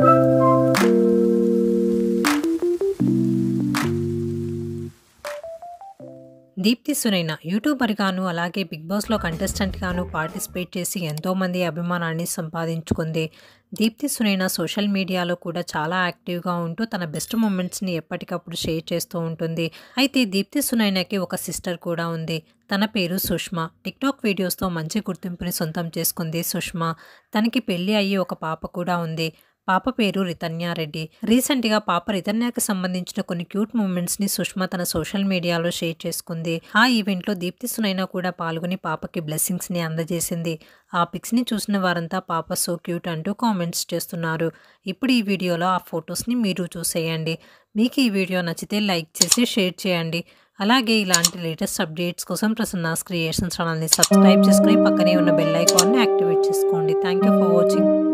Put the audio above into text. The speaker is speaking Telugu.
దీప్తి సునైన యూట్యూబర్ గాను అలాగే బిగ్ బాస్లో కంటెస్టెంట్ గాను పార్టిసిపేట్ చేసి ఎంతోమంది అభిమానాన్ని సంపాదించుకుంది దీప్తి సునైన సోషల్ మీడియాలో కూడా చాలా యాక్టివ్గా ఉంటూ తన బెస్ట్ మూమెంట్స్ని ఎప్పటికప్పుడు షేర్ చేస్తూ ఉంటుంది అయితే దీప్తి సునైనకి ఒక సిస్టర్ కూడా ఉంది తన పేరు సుష్మా టిక్టాక్ వీడియోస్తో మంచి గుర్తింపుని సొంతం చేసుకుంది సుష్మా తనకి పెళ్లి అయ్యి ఒక పాప కూడా ఉంది పాప పేరు రితన్యారెడ్డి రీసెంట్గా పాప రితన్యాకి సంబంధించిన కొన్ని క్యూట్ మూమెంట్స్ని సుష్మా తన సోషల్ మీడియాలో షేర్ చేసుకుంది ఆ ఈవెంట్లో దీప్తి సునైనా కూడా పాల్గొని పాపకి బ్లెస్సింగ్స్ని అందజేసింది ఆ పిక్స్ని చూసిన వారంతా పాప సో క్యూట్ అంటూ కామెంట్స్ చేస్తున్నారు ఇప్పుడు ఈ వీడియోలో ఆ ఫొటోస్ని మీరు చూసేయండి మీకు ఈ వీడియో నచ్చితే లైక్ చేసి షేర్ చేయండి అలాగే ఇలాంటి లేటెస్ట్ అప్డేట్స్ కోసం ప్రసన్నాస్ క్రియేషన్స్ ఛానల్ని సబ్స్క్రైబ్ చేసుకుని పక్కనే ఉన్న బెల్ ఐకాన్ని యాక్టివేట్ చేసుకోండి థ్యాంక్ యూ ఫర్ వాచింగ్